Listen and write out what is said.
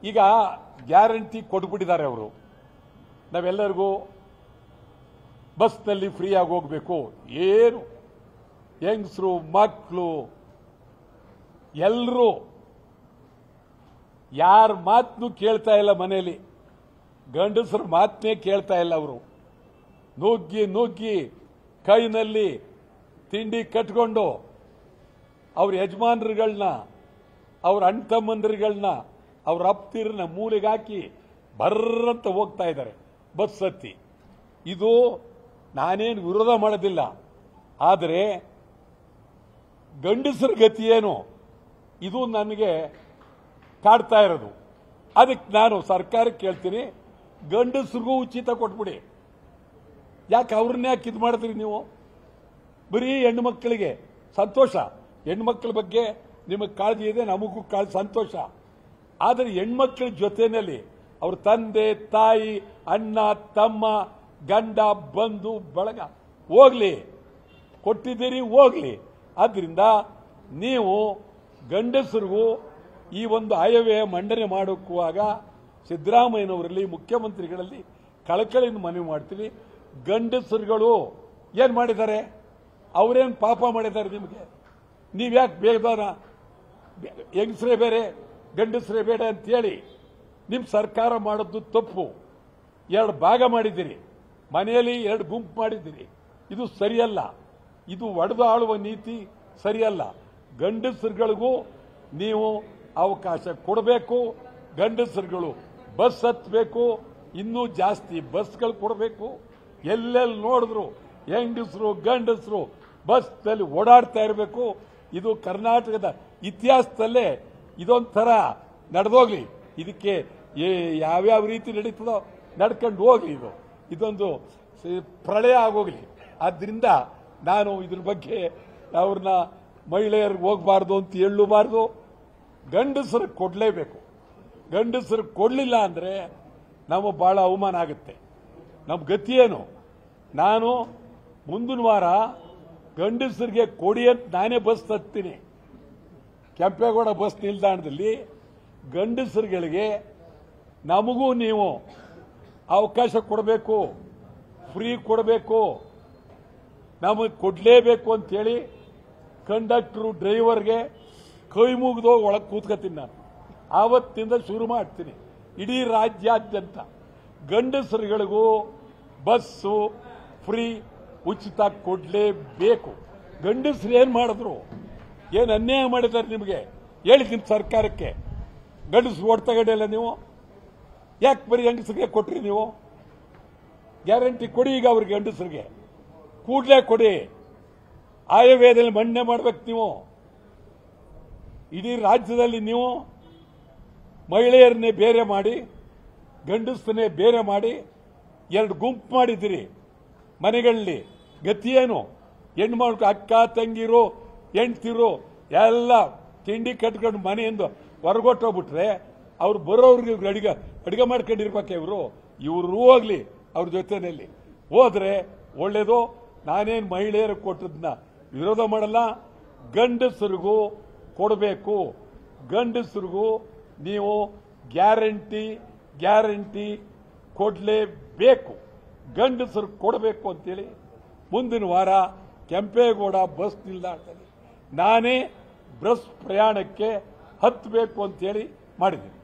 ಈಗ ಗ್ಯಾರಂಟಿ ಕೊಟ್ಬಿಟ್ಟಿದ್ದಾರೆ ಅವರು ನಾವೆಲ್ಲರಿಗೂ ಬಸ್ನಲ್ಲಿ ಫ್ರೀಯಾಗಿ ಹೋಗ್ಬೇಕು ಏನು ಹೆಂಗಸರು ಮಕ್ಕಳು ಎಲ್ಲರೂ ಯಾರ ಮಾತನ್ನು ಕೇಳ್ತಾ ಇಲ್ಲ ಮನೆಯಲ್ಲಿ ಗಂಡಸರ ಮಾತನ್ನೇ ಕೇಳ್ತಾ ಇಲ್ಲ ಅವರು ನುಗ್ಗಿ ನುಗ್ಗಿ ಕೈನಲ್ಲಿ ತಿಂಡಿ ಕಟ್ಕೊಂಡು ಅವ್ರ ಯಜಮಾನರುಗಳನ್ನ ಅವ್ರ ಅಣ್ಣ ತಮ್ಮಂದ್ರುಗಳನ್ನ ಅವ್ರ ಅಪ್ತಿರನ್ನ ಮೂಲೆಗೆ ಹಾಕಿ ಬರ್ರಂತ ಹೋಗ್ತಾ ಇದ್ದಾರೆ ಬಸ್ ಹತ್ತಿ ಇದು ನಾನೇನು ವಿರೋಧ ಮಾಡೋದಿಲ್ಲ ಆದರೆ ಗಂಡಸರ ಗತಿ ಏನು ಇದು ನನಗೆ ಕಾಡ್ತಾ ಇರೋದು ಅದಕ್ಕೆ ನಾನು ಸರ್ಕಾರಕ್ಕೆ ಕೇಳ್ತೀನಿ ಗಂಡಸರಿಗೂ ಉಚಿತ ಕೊಟ್ಬಿಡಿ ಯಾಕೆ ಅವ್ರನ್ನ ಯಾಕೆ ಇದು ಮಾಡಿದ್ರಿ ನೀವು ಬರೀ ಹೆಣ್ಣು ಮಕ್ಕಳಿಗೆ ಸಂತೋಷ ಹೆಣ್ಮಕ್ಳ ಬಗ್ಗೆ ನಿಮಗೆ ಕಾಳಜಿ ಇದೆ ನಮಗೂ ಕಾಳಜಿ ಸಂತೋಷ ಆದರೆ ಹೆಣ್ಮಕ್ಳ ಜೊತೆಯಲ್ಲಿ ಅವ್ರ ತಂದೆ ತಾಯಿ ಅಣ್ಣ ತಮ್ಮ ಗಂಡ ಬಂಧು ಬಳಗ ಹೋಗ್ಲಿ ಕೊಟ್ಟಿದ್ದೀರಿ ಹೋಗ್ಲಿ ಆದ್ರಿಂದ ನೀವು ಗಂಡಸರಿಗೂ ಈ ಒಂದು ಆಯವ್ಯಯ ಮಂಡನೆ ಮಾಡೋಕ್ಕುವಾಗ ಸಿದ್ದರಾಮಯ್ಯನವರಲ್ಲಿ ಮುಖ್ಯಮಂತ್ರಿಗಳಲ್ಲಿ ಕಳಕಳಿಯಿಂದ ಮನವಿ ಮಾಡ್ತೀನಿ ಗಂಡಸರುಗಳು ಏನ್ ಮಾಡಿದ್ದಾರೆ ಅವರೇನು ಪಾಪ ಮಾಡಿದ್ದಾರೆ ನಿಮಗೆ ನೀವ್ಯಾಕೆ ಬೇಗದಾನ ಹೆಂಗಸರೇ ಬೇರೆ ಗಂಡಸರೇ ಬೇಡ ಅಂತೇಳಿ ನಿಮ್ಮ ಸರ್ಕಾರ ಮಾಡೋದು ತಪ್ಪು ಎರಡು ಭಾಗ ಮಾಡಿದ್ದೀರಿ ಮನೆಯಲ್ಲಿ ಎರಡು ಗುಂಪು ಮಾಡಿದ್ದೀರಿ ಇದು ಸರಿಯಲ್ಲ ಇದು ಒಡೆದು ಆಳುವ ನೀತಿ ಸರಿಯಲ್ಲ ಗಂಡಸರುಗಳಿಗೂ ನೀವು ಅವಕಾಶ ಕೊಡಬೇಕು ಗಂಡಸರುಗಳು ಬಸ್ ಹತ್ತಬೇಕು ಇನ್ನೂ ಜಾಸ್ತಿ ಬಸ್ಗಳು ಕೊಡಬೇಕು ಎಲ್ಲೆಲ್ಲಿ ನೋಡಿದ್ರು ಹೆಂಗಸರು ಗಂಡಸರು ಬಸ್ನಲ್ಲಿ ಓಡಾಡ್ತಾ ಇರಬೇಕು ಇದು ಕರ್ನಾಟಕದ ಇತಿಹಾಸದಲ್ಲೇ ಇದೊಂಥರ ನಡೆದೋಗ್ಲಿ ಇದಕ್ಕೆ ಏ- ಯಾವ್ಯಾವ ರೀತಿ ನಡೀತದೋ ನಡ್ಕೊಂಡು ಹೋಗ್ಲಿ ಇದು ಇದೊಂದು ಸ- ಪ್ರಳಯ ಆಗೋಗ್ಲಿ ಆದ್ರಿಂದ ನಾನು ಇದ್ರ ಬಗ್ಗೆ ಅವ್ರನ್ನ ಮಹಿಳೆಯರಿಗೆ ಹೋಗಬಾರ್ದು ಅಂತ ಹೇಳಬಾರ್ದು ಗಂಡಸರಿಗೆ ಕೊಡಲೇಬೇಕು ಗಂಡಸರಿಗೆ ಕೊಡಲಿಲ್ಲ ಅಂದರೆ ನಾವು ಬಹಳ ಅವಮಾನ ಆಗುತ್ತೆ ನಮ್ಮ ಗತಿ ಏನು ನಾನು ಮುಂದಿನ ವಾರ ಗಂಡಸರಿಗೆ ಕೊಡಿ ಅಂತ ನಾನೇ ಬಸ್ ಹತ್ತೀನಿ ಕೆಂಪೇಗೌಡ ಬಸ್ ನಿಲ್ದಾಣದಲ್ಲಿ ಗಂಡಸರುಗಳಿಗೆ ನಮಗೂ ನೀವು ಅವಕಾಶ ಕೊಡಬೇಕು ಫ್ರೀ ಕೊಡಬೇಕು ನಮಗೆ ಕೊಡಲೇಬೇಕು ಅಂತೇಳಿ ಕಂಡಕ್ಟ್ರು ಡ್ರೈವರ್ಗೆ ಕೈ ಮುಗಿದು ಒಳಗೆ ಕೂತ್ಕೊತೀನಿ ನಾನು ಆವತ್ತಿಂದ ಶುರು ಮಾಡ್ತೀನಿ ಇಡೀ ರಾಜ್ಯಾದ್ಯಂತ ಗಂಡಸರುಗಳಿಗೂ ಬಸ್ಸು ಫ್ರೀ ಉಚಿತ ಕೊಡಲೇಬೇಕು ಗಂಡಸರು ಏನು ಮಾಡಿದ್ರು ಏನು ಅನ್ಯಾಯ ಮಾಡಿದ್ದಾರೆ ನಿಮಗೆ ಹೇಳಿದ್ದೀನಿ ಸರ್ಕಾರಕ್ಕೆ ಗಂಡಸರು ಓಡ್ ತಗೊಂಡಿಲ್ಲ ನೀವು ಯಾಕೆ ಬರೀ ಹೆಂಗಸರಿಗೆ ಕೊಟ್ರಿ ನೀವು ಗ್ಯಾರಂಟಿ ಕೊಡಿ ಈಗ ಅವ್ರಿಗೆ ಗಂಡಸರಿಗೆ ಕೂಡಲೇ ಕೊಡಿ ಆಯವ್ಯಯದಲ್ಲಿ ಮಣ್ಣೆ ಮಾಡ್ಬೇಕು ನೀವು ಇಡೀ ರಾಜ್ಯದಲ್ಲಿ ನೀವು ಮಹಿಳೆಯರನ್ನೇ ಬೇರೆ ಮಾಡಿ ಗಂಡಸನ್ನೇ ಬೇರೆ ಮಾಡಿ ಎರಡು ಗುಂಪು ಮಾಡಿದ್ದೀರಿ ಮನೆಗಳಲ್ಲಿ ಗತಿ ಏನು ಹೆಣ್ಮಕ್ಳು ಅಕ್ಕ ತಂಗಿರು ಹೆಂಡ್ತಿರು ಎಲ್ಲ ತಿಂಡಿ ಕಟ್ಕೊಂಡು ಮನೆಯಿಂದ ಹೊರಗೊಟ್ಟೋಗ್ಬಿಟ್ರೆ ಅವ್ರು ಬರೋರ್ಗೆ ಇವ್ರು ಅಡಿಗೆ ಅಡಿಗೆ ಮಾಡ್ಕೊಂಡಿರ್ಬೇಕೆ ಇವರು ಇವರು ಹೋಗ್ಲಿ ಅವ್ರ ಜೊತೆನಲ್ಲಿ ಹೋದ್ರೆ ಒಳ್ಳೇದು ನಾನೇನು ಮಹಿಳೆಯರಿಗೆ ಕೊಟ್ಟದನ್ನ ವಿರೋಧ ಮಾಡಲ್ಲ ಗಂಡಸರಿಗೂ ಕೊಡಬೇಕು ಗಂಡಸರಿಗೂ ನೀವು ಗ್ಯಾರಂಟಿ ಗ್ಯಾರಂಟಿ ಕೊಡಲೇಬೇಕು ಗಂಡಸರು ಕೊಡಬೇಕು ಅಂತೇಳಿ ಮುಂದಿನ ವಾರ ಕೆಂಪೇಗೌಡ ಬಸ್ ನಿಲ್ದಾಣದಲ್ಲಿ ನಾನೇ ಬಸ್ ಪ್ರಯಾಣಕ್ಕೆ ಹತ್ತಬೇಕು ಅಂತೇಳಿ ಮಾಡಿದ್ದೀನಿ